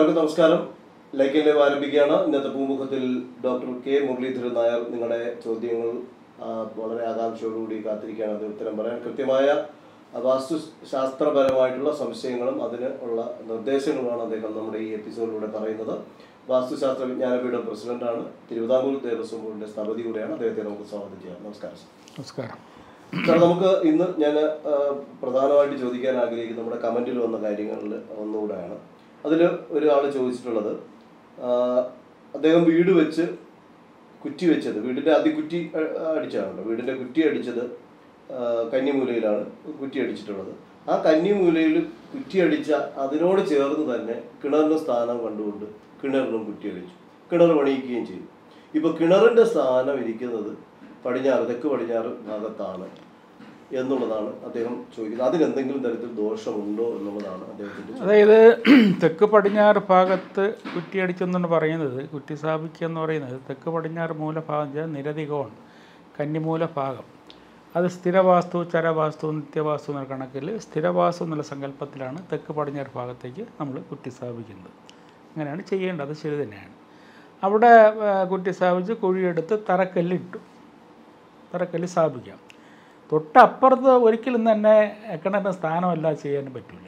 എല്ലാവർക്കും നമസ്കാരം like live ആരംഭിക്കുകയാണ് ഇന്നത്തെ പൂമുഖത്തിൽ ഡോക്ടർ കെ മുരളീധരൻ നായർ നിങ്ങളുടെ ചോദ്യങ്ങൾ ആ, വളരെ ആകാംക്ഷയോടുകൂടി കാത്തിരിക്കുകയാണ് അത് ഉത്തരം പറയാൻ കൃത്യമായ ആ, വാസ്തുശാസ്ത്രപരമായിട്ടുള്ള സംശയങ്ങളും അതിന് ഉള്ള നിർദ്ദേശങ്ങളുമാണ് അദ്ദേഹം നമ്മുടെ ഈ എപ്പിസോഡിലൂടെ പറയുന്നത് വാസ്തുശാസ്ത്ര വിജ്ഞാനപീഠം പ്രസിഡന്റാണ് തിരുവിതാംകൂർ ദേവസ്വം ബോർഡിന്റെ സ്ഥപതി കൂടെയാണ് അദ്ദേഹത്തെ നമുക്ക് സ്വാഗതം ചെയ്യാം നമസ്കാരം സർ. നമസ്കാരം സാർ നമുക്ക് ഇന്ന് ഞാൻ പ്രധാനമായിട്ട് ചോദിക്കാൻ ആഗ്രഹിക്കുന്ന നമ്മുടെ കമന്റിൽ വന്ന കാര്യങ്ങളിൽ ഒന്നുകൂടെയാണ് അതിൽ ഒരാൾ ചോദിച്ചിട്ടുള്ളത് ആ, അദ്ദേഹം വീട് വെച്ച് കുറ്റി വെച്ചത് വീടിന്റെ അതികുറ്റി അ- അടിച്ചതാണല്ലോ വീടിന്റെ കുറ്റി അടിച്ചത് ആ, കന്നിമൂലയിലാണ് കുറ്റി അടിച്ചിട്ടുള്ളത് ആ കന്നിമൂലയിൽ കുറ്റി അടിച്ച അതിനോട് ചേർന്ന് തന്നെ കിണറിന്റെ സ്ഥാനം കണ്ടുകൊണ്ട് കിണറിനും കുറ്റി അടിച്ചു കിണർ പണിയിക്കുകയും ചെയ്തു ഇപ്പൊ കിണറിന്റെ സ്ഥാനം ഇരിക്കുന്നത് പടിഞ്ഞാറ് തെക്ക് പടിഞ്ഞാറ് ഭാഗത്താണ് എന്നുള്ളതാണ് അദ്ദേഹം ചോദിക്കുന്നത് അതിനെന്തെങ്കിലും തരത്തിൽ ദോഷമുണ്ടോ എന്നുള്ളതാണ് അദ്ദേഹത്തിന്റെ ചോദ്യം. അതായത് തെക്ക് പടിഞ്ഞാറ് ഭാഗത്ത് കുറ്റിയടിച്ചെന്നാണ് പറയുന്നത് കുറ്റി സ്ഥാപിക്കുക എന്ന് പറയുന്നത് തെക്ക് പടിഞ്ഞാറ് മൂലഭാഗം വെച്ചാൽ നിരധികോൺ കന്നിമൂല ഭാഗം അത് സ്ഥിരവാസ്തു ചരവാസ്തു നിത്യവാസ്തു എന്ന കണക്കിൽ സ്ഥിരവാസ്തു എന്നുള്ള സങ്കല്പത്തിലാണ് തെക്ക് പടിഞ്ഞാറ് ഭാഗത്തേക്ക് നമ്മൾ കുറ്റി സ്ഥാപിക്കുന്നത് അങ്ങനെയാണ് ചെയ്യേണ്ടത് അത് ശരി തന്നെയാണ് അവിടെ ആ, കുറ്റി സ്ഥാപിച്ച് കുഴിയെടുത്ത് തറക്കല്ലിട്ടു തറക്കല്ല് സ്ഥാപിക്കാം തൊട്ടപ്പുറത്ത് ഒരിക്കലും തന്നെ കിണറിന് സ്ഥാനമല്ല ചെയ്യാൻ പറ്റില്ല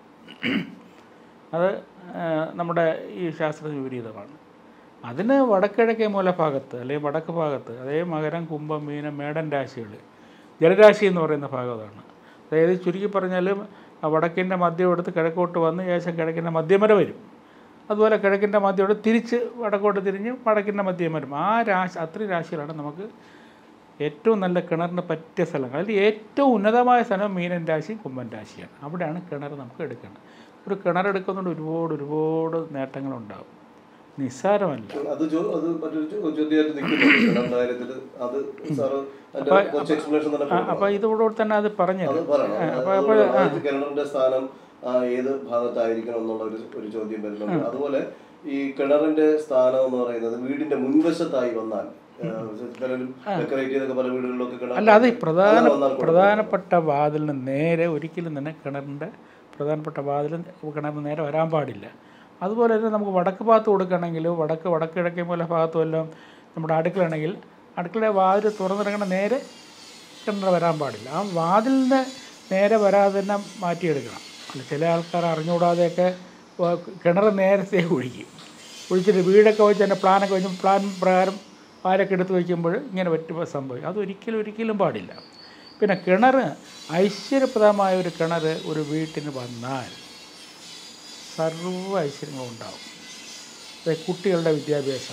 അത് ആ, നമ്മുടെ ഈ ശാസ്ത്ര വിപരീതമാണ് അതിന് വടക്കിഴക്കേ മൂലഭാഗത്ത് അല്ലെങ്കിൽ വടക്ക് ഭാഗത്ത് അതേ മകരം കുംഭം മീനം മേടൻ രാശികൾ ജലരാശി എന്ന് പറയുന്ന ഭാഗം അതാണ് അതായത് ചുരുക്കി പറഞ്ഞാൽ ആ വടക്കിൻ്റെ മദ്യം എടുത്ത് കിഴക്കോട്ട് വന്ന് ഏകദേശം കിഴക്കിൻ്റെ മദ്യം വരെ വരും അതുപോലെ കിഴക്കിൻ്റെ മദ്യോട് തിരിച്ച് വടക്കോട്ട് തിരിഞ്ഞ് വടക്കിൻ്റെ മദ്യം വരും ആ രാശി അത്രയും രാശികളാണ് നമുക്ക് ഏറ്റവും നല്ല കിണറിന് പറ്റിയ സ്ഥലങ്ങൾ അതിൽ ഏറ്റവും ഉന്നതമായ സ്ഥലം മീനൻ രാശി കുമ്പൻ രാശിയാണ് അവിടെയാണ് കിണർ നമുക്ക് എടുക്കേണ്ടത് ഒരു കിണർ എടുക്കുന്നതുകൊണ്ട് ഒരുപാട് ഒരുപാട് നേട്ടങ്ങളുണ്ടാകും നിസ്സാരമല്ല അത് ചോ- അത് മറ്റൊരു ചോ- ചോദ്യമായിട്ട് നിൽക്കുന്നുണ്ട് കിണറിന്റെ കാര്യത്തിൽ അത് സാറ് അതിന്റെ കുറച്ച് എക്സ്പ്ലനേഷൻ തന്നെ കൊടുക്കണം. അപ്പോൾ ഇതോടുകൂടി തന്നെ അത് പറഞ്ഞത് അത് പറയണം അപ്പോൾ അത് അപ്പോൾ അതായത് കിണറിന്റെ സ്ഥാനം ആ, ഏത് ഭാഗത്തായിരിക്കണം എന്നുള്ള ഒരു ഒരു ചോദ്യം വരുന്നുണ്ട് അതുപോലെ ഈ കിണറിന്റെ സ്ഥാനം എന്ന് പറയുന്നത് വീടിന്റെ മുൻവശത്തായി വന്നാൽ ആ, പലരും ഡെക്കറേറ്റ് ചെയ്തൊക്കെ പല വീടുകളിലൊക്കെ കിണർ അല്ല അത് ഈ പ്രധാന അങ്ങനെ വന്നാൽ കുഴപ്പമില്ല. പ്രധാനപ്പെട്ട വാതിലിന് നേരെ ഒരിക്കലും തന്നെ കിണറിൻ്റെ പ്രധാനപ്പെട്ട വാതിൽ കിണറിന് നേരെ വരാൻ പാടില്ല അതുപോലെ തന്നെ നമുക്ക് വടക്ക് ഭാഗത്ത് കൊടുക്കുകയാണെങ്കിൽ വടക്ക് വടക്ക് കിഴക്കേ മൂല ഭാഗത്തും എല്ലാം നമ്മുടെ അടുക്കളയാണെങ്കിൽ അടുക്കളയുടെ വാതിൽ തുറന്നിറങ്ങണ നേരെ കിണർ വരാൻ പാടില്ല ആ വാതിലിന് നേരെ വരാതെ തന്നെ മാറ്റിയെടുക്കണം അല്ല ചില ആൾക്കാർ അറിഞ്ഞുകൂടാതെയൊക്കെ വ- കിണർ നേരത്തെ ഒഴിക്കും ഒഴിച്ചിട്ട് വീടൊക്കെ വെച്ച് തന്നെ പ്ലാനൊക്കെ വെച്ച് പ്ലാൻ പ്രകാരം വാരൊക്കെ എടുത്ത് വയ്ക്കുമ്പോൾ ഇങ്ങനെ പറ്റുമ്പോൾ സംഭവിക്കും അതൊരിക്കലും ഒരിക്കലും പാടില്ല പിന്നെ കിണർ ഐശ്വര്യപ്രദമായ ഒരു കിണർ ഒരു വീട്ടിന് വന്നാൽ സർവ്വ ഐശ്വര്യങ്ങളും ഉണ്ടാവും അതായത് കുട്ടികളുടെ വിദ്യാഭ്യാസം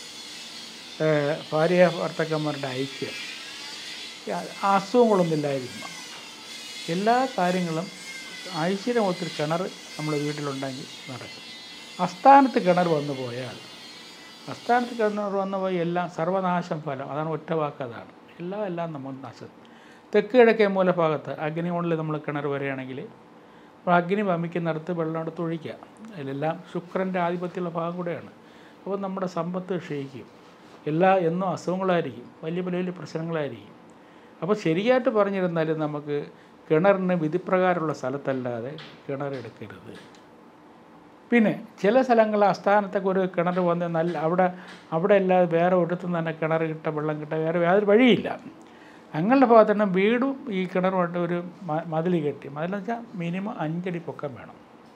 ഏഹ് ഭാര്യ ഭർത്താക്കന്മാരുടെ ഐക്യം ഈ അസുഖങ്ങളൊന്നും ഇല്ലായിരിക്കും എല്ലാ കാര്യങ്ങളും ഐശ്വര്യം ഒത്തിരി കിണർ നമ്മുടെ വീട്ടിലുണ്ടെങ്കിൽ നടക്കും അസ്ഥാനത്ത് കിണർ വന്നു പോയാൽ അസ്ഥാനത്ത് കിണർ വന്നു പോയി എല്ലാം സർവനാശം ഫലം അതാണ് ഒറ്റ വാക്ക് അതാണ് എല്ലാം എല്ലാം നമ്മൾ നാശം തെക്ക് കിഴക്കേ മൂലഭാഗത്ത് അഗ്നികൊണ്ടിൽ നമ്മൾ കിണർ വരികയാണെങ്കിൽ അപ്പോൾ അഗ്നി വമിക്കുന്നിടത്ത് വെള്ളം എടുത്ത് ഒഴിക്കുക അതിലെല്ലാം ശുക്രൻ്റെ ആധിപത്യമുള്ള ഭാഗം കൂടെയാണ് അപ്പോൾ നമ്മുടെ സമ്പത്ത് ക്ഷയിക്കും എല്ലാ എന്നും അസുഖങ്ങളായിരിക്കും വലിയ വലിയ വലിയ പ്രശ്നങ്ങളായിരിക്കും അപ്പോൾ ശരിയായിട്ട് പറഞ്ഞിരുന്നാൽ നമുക്ക് കിണറിന് വിധിപ്രകാരമുള്ള സ്ഥലത്തല്ലാതെ കിണർ എടുക്കരുത് പിന്നെ ചില സ്ഥലങ്ങളിൽ ആസ്ഥാനത്തൊക്കെ ഒരു കിണർ വന്ന് നല്ല അവിടെ അവിടെ അല്ലാതെ വേറെ ഒരിടത്തും തന്നെ കിണർ കിട്ട വെള്ളം കിട്ട വേറെ യാതൊരു വഴിയില്ല അങ്ങനെയുള്ള ഭാഗത്ത് തന്നെ വീടും ഈ കിണറുമായിട്ട് ഒരു മ- മതിൽ കെട്ടി മതിലെന്ന് വെച്ചാൽ മിനിമം അഞ്ചടി പൊക്കം വേണം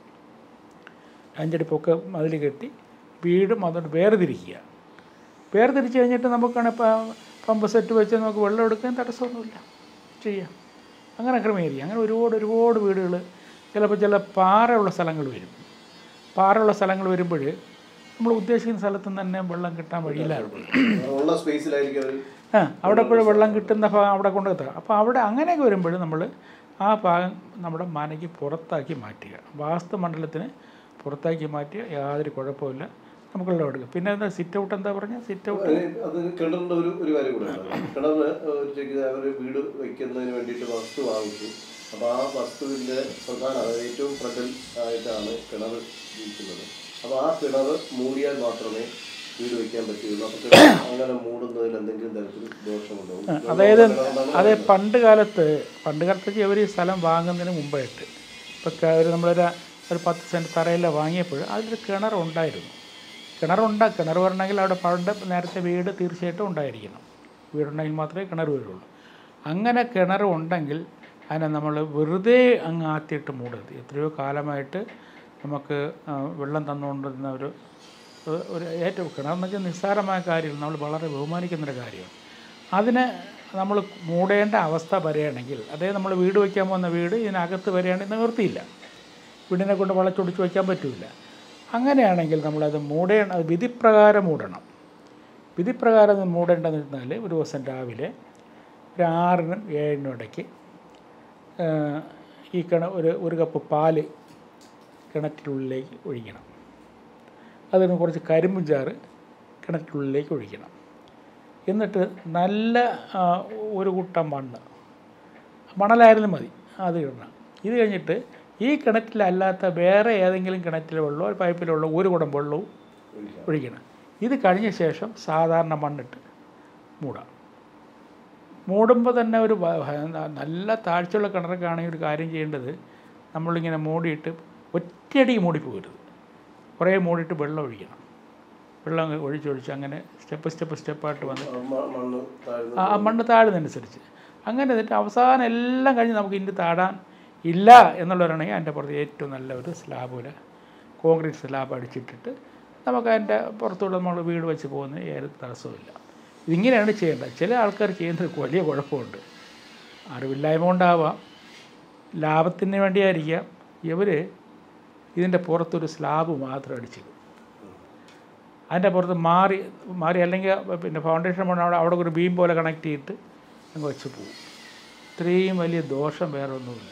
അഞ്ചടി പൊക്കം മതിൽ കെട്ടി വീടും അതുകൊണ്ട് വേർതിരിക്കുക വേർതിരിച്ച് കഴിഞ്ഞിട്ട് നമുക്കാണ് ഇപ്പം പമ്പ് സെറ്റ് വെച്ച് നമുക്ക് വെള്ളം എടുക്കാൻ തടസ്സമൊന്നുമില്ല ചെയ്യാം അങ്ങനെ ക്രമീകരിക്കുക അങ്ങനെ ഒരുപാട് ഒരുപാട് വീടുകൾ ചിലപ്പോൾ ചില പാറയുള്ള സ്ഥലങ്ങൾ വരും പാറയുള്ള സ്ഥലങ്ങൾ വരുമ്പോൾ നമ്മൾ ഉദ്ദേശിക്കുന്ന സ്ഥലത്ത് നിന്ന് തന്നെ വെള്ളം കിട്ടാൻ വഴിയില്ലായിരുന്നു ഉള്ള സ്പേസിലായിരിക്കും അവർ ആ അവിടെ എപ്പോഴും വെള്ളം കിട്ടുന്ന ഭാഗം അവിടെ കൊണ്ടുവെത്തുക അപ്പോൾ അവിടെ അങ്ങനെയൊക്കെ വരുമ്പോൾ നമ്മൾ ആ ഭാഗം നമ്മുടെ മനയ്ക്ക് പുറത്താക്കി മാറ്റുക വാസ്തു മണ്ഡലത്തിന് പുറത്താക്കി മാറ്റിയ യാതൊരു കുഴപ്പമില്ല നമുക്ക് വെള്ളം എടുക്കുക പിന്നെ എന്താ സിറ്റ് ഔട്ട് എന്താ പറഞ്ഞാൽ സിറ്റ് ഔട്ട് അത് കിണറിന്റെ ഒരു ഒരു കാര്യം കൂടെ ഉണ്ട് കിണറിന് ഒരു ചെക്ക് അവർ വീട് വെക്കുന്നതിന് വേണ്ടിയിട്ട് വസ്തു വാങ്ങിച്ചു അപ്പോൾ ആ വസ്തുവിന്റെ പ്രധാന അതായത് ഏറ്റവും ഫ്രണ്ടിൽ ആയിട്ടാണ് കിണർ ഇരിക്കുന്നത് അപ്പോൾ ആ കിണർ മൂടിയാൽ മാത്രമേ വീട് വെക്കാൻ പറ്റുള്ളൂ അപ്പോൾ കിണർ അങ്ങനെ മൂടുന്നതിൽ എന്തെങ്കിലും തരത്തിൽ ദോഷമുണ്ടോ അതായത് കിണറുണ്ടാകുന്ന അതെ പണ്ട് കാലത്ത് പണ്ട് കാലത്ത് അവർ ഈ സ്ഥലം വാങ്ങുന്നതിന് മുമ്പായിട്ട് ഇപ്പോൾ ഒരു നമ്മളൊരു ഒരു പത്ത് സെൻറ്റ് തറയില്ല വാങ്ങിയപ്പോൾ അതിലൊരു കിണറുണ്ടായിരുന്നു കിണറുണ്ട കിണർ വരണമെങ്കിൽ അവിടെ പണ്ട് നേരത്തെ വീട് തീർച്ചയായിട്ടും ഉണ്ടായിരിക്കണം വീടുണ്ടെങ്കിൽ മാത്രമേ കിണർ വരുള്ളൂ അങ്ങനെ കിണർ ഉണ്ടെങ്കിൽ അതിനെ നമ്മൾ വെറുതെ അങ്ങ് ആത്തിയിട്ട് മൂടരുത് എത്രയോ കാലമായിട്ട് നമുക്ക് ആ, വെള്ളം തന്നുകൊണ്ടിരുന്ന ഒരു ഒരു ഏറ്റവും കിണറെന്ന് വെച്ചാൽ നിസ്സാരമായ കാര്യങ്ങൾ നമ്മൾ വളരെ ബഹുമാനിക്കുന്നൊരു കാര്യമാണ് അതിനെ നമ്മൾ മൂടേണ്ട അവസ്ഥ വരികയാണെങ്കിൽ അതായത് നമ്മൾ വീട് വയ്ക്കാൻ പോകുന്ന വീട് ഇതിനകത്ത് വരികയാണെങ്കിൽ നിവൃത്തിയില്ല വീടിനെ കൊണ്ട് വളച്ചൊടിച്ച് വയ്ക്കാൻ പറ്റില്ല അങ്ങനെയാണെങ്കിൽ നമ്മളത് മൂടേണ്ട അത് വിധിപ്രകാരം മൂടണം വിധിപ്രകാരം അത് മൂടേണ്ടതെന്ന് വെച്ചാൽ ഒരു ദിവസം രാവിലെ ഒരു ആറിനും ഏഴിനും ഇടയ്ക്ക് ആ, ഈ കിണ ഒരു ഒരു കപ്പ് പാല് കിണറ്റിനുള്ളിലേക്ക് ഒഴിക്കണം അതിന് കുറച്ച് കരിമ്പും ചാറ് കിണറ്റിനുള്ളിലേക്ക് ഒഴിക്കണം എന്നിട്ട് നല്ല ആ, ഒരു കുട്ടം മണ്ണ് മണലായാലും മതി അത് ഇടണം ഇത് കഴിഞ്ഞിട്ട് ഈ കിണറ്റിലല്ലാത്ത വേറെ ഏതെങ്കിലും കിണറ്റിലെ വെള്ളമോ പൈപ്പിലെ വെള്ളമോ ഒരു കുടം വെള്ളവും ഒഴിക്കാം. ഒഴിക്കണം ഇത് കഴിഞ്ഞ ശേഷം സാധാരണ മണ്ണിട്ട് മൂടാം മൂടുമ്പോൾ തന്നെ ഒരു വ- ഭ- നല്ല താഴ്ചയുള്ള കിണറൊക്കെ ആണെങ്കിൽ ഒരു കാര്യം ചെയ്യേണ്ടത് നമ്മളിങ്ങനെ മൂടിയിട്ട് ഒറ്റയടിക്ക് മൂടിപ്പോകരുത് കുറേ മൂടിയിട്ട് വെള്ളം ഒഴിക്കണം വെള്ളം അങ്ങ് ഒഴിച്ചൊഴിച്ച് അങ്ങനെ സ്റ്റെപ്പ് സ്റ്റെപ്പ് സ്റ്റെപ്പായിട്ട് വന്ന് ആ മ- മണ്ണ് താഴ്ന്നു ആ ആ മണ്ണ് താഴുന്നതനുസരിച്ച് അങ്ങനെ എന്നിട്ട് അവസാനം എല്ലാം കഴിഞ്ഞ് നമുക്ക് ഇനി താഴാൻ ഇല്ല എന്നുള്ളവരാണെങ്കിൽ അതിൻ്റെ പുറത്ത് ഏറ്റവും നല്ല ഒരു സ്ലാബിൽ കോൺക്രീറ്റ് സ്ലാബ് അടിച്ചിട്ടിട്ട് നമുക്ക് അതിൻ്റെ പുറത്തൂടെ നമ്മൾ വീട് വെച്ച് പോകുന്ന ഏത് തടസ്സവുമില്ല ഇതിങ്ങനെയാണ് ചെയ്യേണ്ടത് ചില ആൾക്കാർ ചെയ്യുന്നൊരു വലിയ കുഴപ്പമുണ്ട് അറിവില്ലായ്മ കൊണ്ടാവാം ലാഭത്തിന് വേണ്ടിയായിരിക്കാം ഇവർ ഇതിൻ്റെ പുറത്തൊരു സ്ലാബ് മാത്രം അടിച്ചിടും അതിൻ്റെ പുറത്ത് മാറി മാറി അല്ലെങ്കിൽ പിന്നെ ഫൗണ്ടേഷൻ പണി അവിടെ അവിടെ ഒരു ബീം പോലെ കണക്ട് ചെയ്തിട്ട് അങ്ങ് വെച്ച് പോകും ഇത്രയും വലിയ ദോഷം വേറെ ഒന്നുമില്ല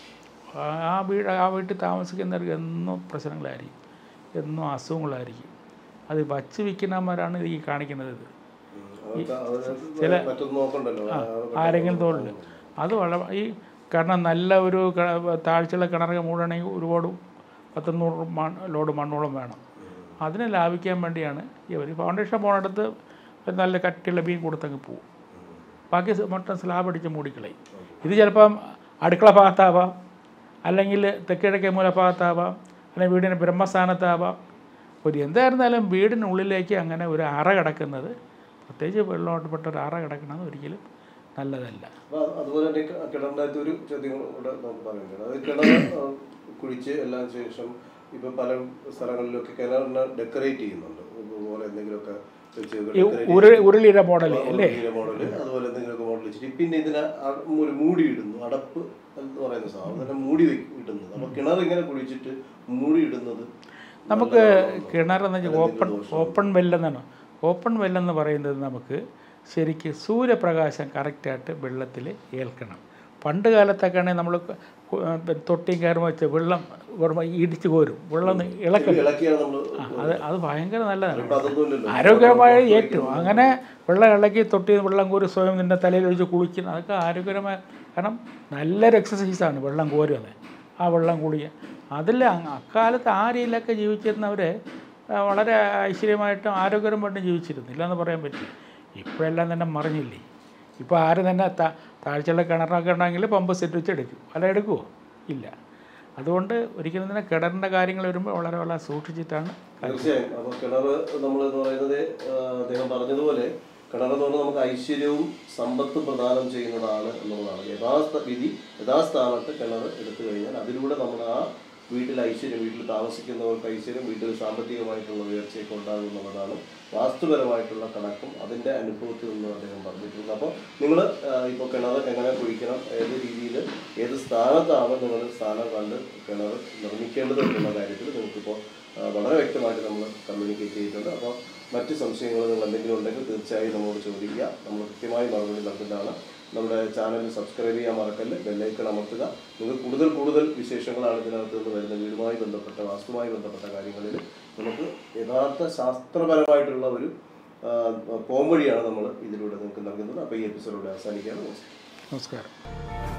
ആ- ആ വീട് ആ വീട്ടിൽ താമസിക്കുന്നവർക്ക് എന്നും പ്രശ്നങ്ങളായിരിക്കും എന്നും അസുഖങ്ങളായിരിക്കും അത് വച്ച് വിൽക്കുന്നവന്മാരാണ് ഈ കാണിക്കുന്നത് ഇത് അവർക്ക് അവര് മറ്റൊന്നും നോക്കണ്ടല്ലോ ആ, ആരെങ്കിലും തോളിൽ അത് വളരെ ഈ കാരണം നല്ല ഒരു ക- താഴ്ചയുള്ള കിണറൊക്കെ മൂടണമെങ്കിൽ ഒരുപാട് പത്തുനൂറ് മണ്ണ് ലോഡ് മണ്ണോളം വേണം അതിനെ ലാഭിക്കാൻ വേണ്ടിയാണ് ഇവർ ഫൗണ്ടേഷൻ പോകണിടത്ത് ഒരു നല്ല കട്ടിയുള്ള ബീം കൊടുത്തങ്ങ് പോകും ബാക്കി സ് മൊത്തം സ്ലാബ് അടിച്ച് മൂടിക്കളയും ഇത് ചിലപ്പം അടുക്കള ഭാഗത്താവാം അല്ലെങ്കിൽ തെക്കിഴക്കേ മൂല ഭാഗത്താവാം അല്ലെങ്കിൽ വീടിന് ബ്രഹ്മസ്ഥാനത്താവാം ഒരു എന്തായിരുന്നാലും വീടിനുള്ളിലേക്ക് അങ്ങനെ ഒരു അറ കിടക്കുന്നത് പ്രത്യേകിച്ച് വെള്ളമായിട്ട് ഒരു അറ കിടക്കുന്നത് ഒരിക്കലും നല്ലതല്ല അപ്പൊ അത് അതുപോലെ തന്നെ ക- കിണറിന്റെ അകത്ത് ഒരു ചോദ്യം കൂടെ നമുക്ക് പറയുന്നുണ്ട് അത് കിണർ ആ, കുഴിച്ച് എല്ലാം ശേഷം ഇപ്പൊ പല സ്ഥലങ്ങളിലൊക്കെ കിണറിനെ ഡെക്കറേറ്റ് ചെയ്യുന്നുണ്ട് അതുപോലെ എന്തെങ്കിലുമൊക്കെ വെച്ച് ഈ decorate ഉരു ഉരുളിയുടെ മോഡൽ അല്ലേ ചെയ്ത മോഡല് അതുപോലെ എന്തെങ്കിലുമൊക്കെ മോഡൽ വെച്ചിട്ട് പിന്നെ ഇതിനെ അ- ഒരു മൂടി ഇടുന്നു അടപ്പ് എന്ന് പറയുന്ന സാധനം അതിനെ മൂടി വെക്ക് ഇടുന്നത് അപ്പൊ കിണർ ഇങ്ങനെ കുഴിച്ചിട്ട് മൂടി ഇടുന്നത് നമുക്ക് നല്ലതാണോ? കിണറെന്ന് വെച്ചാൽ ഓപ്പൺ ഓപ്പൺ വെല്ലെന്നാണ് ഓപ്പൺ വെല്ലെന്ന് പറയുന്നത് നമുക്ക് ശരിക്ക് സൂര്യപ്രകാശം കറക്റ്റായിട്ട് വെള്ളത്തിൽ ഏൽക്കണം പണ്ട് കാലത്തൊക്കെ ആണെങ്കിൽ നമ്മൾ തൊട്ടിയും കയറുമ്പോൾ വെച്ച് വെള്ളം വെറുതെ ഇടിച്ച് കോരും വെള്ളം ഒന്ന് ഇളക്കണം ഇളക്കിയാണ് നമ്മൾ അത് അത് ഭയങ്കര നല്ലതാണ് ഇപ്പൊ അതൊന്നുമില്ലല്ലോ ആരോഗ്യമായ ഏറ്റവും അങ്ങനെ വെള്ളം ഇളക്കി തൊട്ടി വെള്ളം കോരി സ്വയം നിൻ്റെ തലയിൽ ഒഴിച്ച് കുളിക്കുന്ന അതൊക്കെ ആരോഗ്യകരമായ കാരണം നല്ലൊരു എക്സസൈസാണ് വെള്ളം കോരുന്നത് ആ വെള്ളം കുളിക്കുക അതിൽ അ- അക്കാലത്ത് ആ രീതിയിലൊക്കെ ജീവിച്ചിരുന്നവർ വളരെ ഐശ്വര്യമായിട്ടും ആരോഗ്യകരമായിട്ടും ജീവിച്ചിരുന്നില്ല എന്ന് പറയാൻ പറ്റില്ല ഇപ്പോഴെല്ലാം തന്നെ മറിഞ്ഞില്ലേ ഇപ്പോൾ ആരും തന്നെ താ താഴ്ചയുള്ള കിണറൊക്കെ ഉണ്ടെങ്കിൽ പമ്പ് സെറ്റ് വെച്ച് എടുക്കും അല്ല എടുക്കുമോ ഇല്ല അതുകൊണ്ട് ഒരിക്കലും തന്നെ കിണറിൻ്റെ കാര്യങ്ങൾ വരുമ്പോൾ വളരെ വളരെ സൂക്ഷിച്ചിട്ടാണ് തീർച്ചയായും അപ്പൊ കിണർ നമ്മൾ എന്ന് പറയുന്നത് ആ, അദ്ദേഹം പറഞ്ഞതുപോലെ കിണർ എന്ന് പറഞ്ഞാൽ നമുക്ക് ഐശ്വര്യവും സമ്പത്തും പ്രദാനം ചെയ്യുന്നതാണ് എന്നുള്ളതാണ് യഥാസ്ഥ വിധി യഥാസ്ഥാനത്ത് കിണർ എടുത്തു കഴിഞ്ഞാൽ അതിലൂടെ നമ്മൾ ആ വീട്ടിൽ ഐശ്വര്യം വീട്ടിൽ താമസിക്കുന്നവർക്ക് ഐശ്വര്യം വീട്ടിൽ സാമ്പത്തികമായിട്ടുള്ള ഉയർച്ചയൊക്കെ ഉണ്ടാകും എന്നുള്ളതാണ് വാസ്തുപരമായിട്ടുള്ള കണക്കും അതിൻ്റെ അനുഭവത്തിൽ നിന്നും അദ്ദേഹം പറഞ്ഞിട്ടുണ്ട് അപ്പോൾ നിങ്ങൾ ഇപ്പോൾ കിണർ എങ്ങനെ കുഴിക്കണം ഏത് രീതിയിൽ ഏത് സ്ഥാനത്താണ് നിങ്ങൾ സ്ഥാനം കണ്ട് കിണർ നിർമ്മിക്കേണ്ടത് എന്നുള്ള കാര്യത്തിൽ നിങ്ങൾക്കിപ്പോൾ ആ, വളരെ വ്യക്തമായിട്ട് നമ്മൾ കമ്മ്യൂണിക്കേറ്റ് ചെയ്തിട്ടുണ്ട് അപ്പോൾ മറ്റ് സംശയങ്ങൾ നിങ്ങൾ എന്തെങ്കിലും ഉണ്ടെങ്കിൽ തീർച്ചയായും നമ്മളോട് ചോദിക്കുക നമ്മൾ കൃത്യമായി മറുപടി നൽകുന്നതാണ് നമ്മുടെ ചാനൽ സബ്സ്ക്രൈബ് ചെയ്യാൻ മറക്കല്ല് ബെല്ലൈക്കൺ അമർത്തുക നിങ്ങൾക്ക് കൂടുതൽ കൂടുതൽ വിശേഷങ്ങളാണ് ഇതിനകത്ത് നിന്ന് വരുന്ന വീടുമായി ബന്ധപ്പെട്ട വാസ്തുമായി ബന്ധപ്പെട്ട കാര്യങ്ങളിൽ നമുക്ക് യഥാർത്ഥ ശാസ്ത്രപരമായിട്ടുള്ള ഒരു ആ, പോംവഴിയാണ് നമ്മൾ ഇതിലൂടെ നിങ്ങൾക്ക് നൽകുന്നത് അപ്പോൾ ഈ എപ്പിസോഡിലൂടെ അവസാനിക്കുകയാണ് നമസ്കാരം നമസ്കാരം